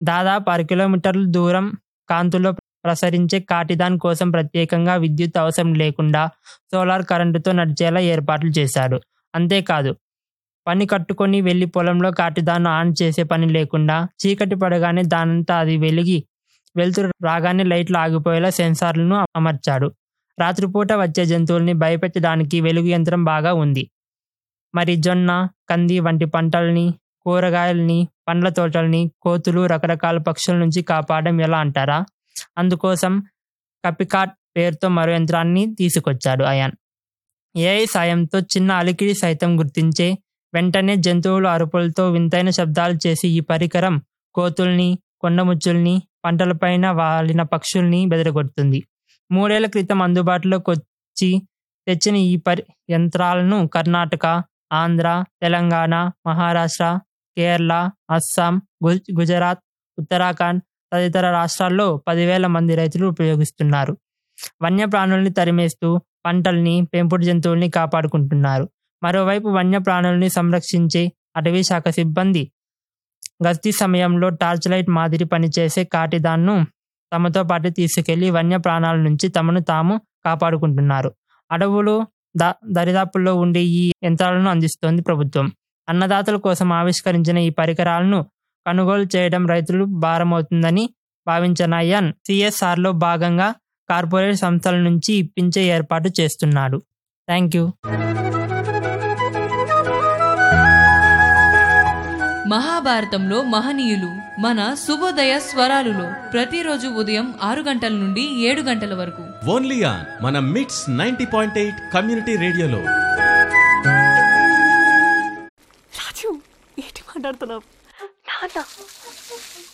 దాదాపు అర కిలోమీటర్ల దూరం కాంతుల్లో ప్రసరించే కాటిదాన్ కోసం ప్రత్యేకంగా విద్యుత్ అవసరం లేకుండా సోలార్ కరెంటుతో నడిచేలా ఏర్పాట్లు చేశాడు అంతేకాదు పని కట్టుకొని వెళ్లి పొలంలో కాటిదాన్ని ఆన్ చేసే పని లేకుండా చీకటి పడగానే దానంతా అది వెలిగి వెలుతురు రాగానే లైట్లు ఆగిపోయేలా సెన్సార్లను అమర్చాడు రాత్రిపూట వచ్చే జంతువుల్ని భయపెట్టడానికి వెలుగు యంత్రం బాగా ఉంది మరి జొన్న కంది వంటి పంటల్ని కూరగాయల్ని పండ్ల తోటల్ని కోతులు రకరకాల పక్షుల నుంచి కాపాడడం ఎలా అంటారా అందుకోసం కపికాట్ పేరుతో మరో యంత్రాన్ని తీసుకొచ్చాడు అయాన్ ఏఐ సాయంతో చిన్న అలికిడి సైతం గుర్తించే వెంటనే జంతువుల అరుపులతో వింతైన శబ్దాలు చేసి ఈ పరికరం కోతుల్ని కొండముచ్చుల్ని పంటలపైన వాలిన పక్షుల్ని బెదరగొడుతుంది మూడేళ్ల క్రితం అందుబాటులోకి వచ్చి తెచ్చిన ఈ పరి యంత్రాలను కర్ణాటక ఆంధ్ర తెలంగాణ మహారాష్ట్ర కేరళ అస్సాం గు- గుజరాత్ ఉత్తరాఖండ్ తదితర రాష్ట్రాల్లో పదివేల మంది రైతులు ఉపయోగిస్తున్నారు వన్యప్రాణుల్ని తరిమేస్తూ పంటల్ని పెంపుడు జంతువుల్ని కాపాడుకుంటున్నారు మరోవైపు వన్యప్రాణుల్ని సంరక్షించే అటవీ శాఖ సిబ్బంది గస్తీ సమయంలో టార్చ్ లైట్ మాదిరి పనిచేసే కాటిదాన్ను తమతో పాటు తీసుకెళ్లి వన్య ప్రాణాల నుంచి తమను తాము కాపాడుకుంటున్నారు అడవులు ద దరిదాపుల్లో ఉండే ఈ యంత్రాలను అందిస్తోంది ప్రభుత్వం అన్నదాతల కోసం ఆవిష్కరించిన ఈ పరికరాలను కొనుగోలు చేయడం రైతులు భారమవుతుందని భావించిన అయ్యన్ సిఎస్ఆర్ లో భాగంగా కార్పొరేట్ సంస్థల నుంచి ఇప్పించే ఏర్పాటు చేస్తున్నాడు థ్యాంక్ యూ మహాభారతంలో మహనీయులు మన శుభోదయ స్వరాలులో ప్రతిరోజు ఉదయం ఆరు గంటల నుండి ఏడు గంటల వరకు ఓన్లీ ఆన్ మన మిట్స్ నైన్టీ పాయింట్ ఎయిట్ కమ్యూనిటీ రేడియోలో రాజు ఏంటి మాట్లాడుతున్నావు నాన్న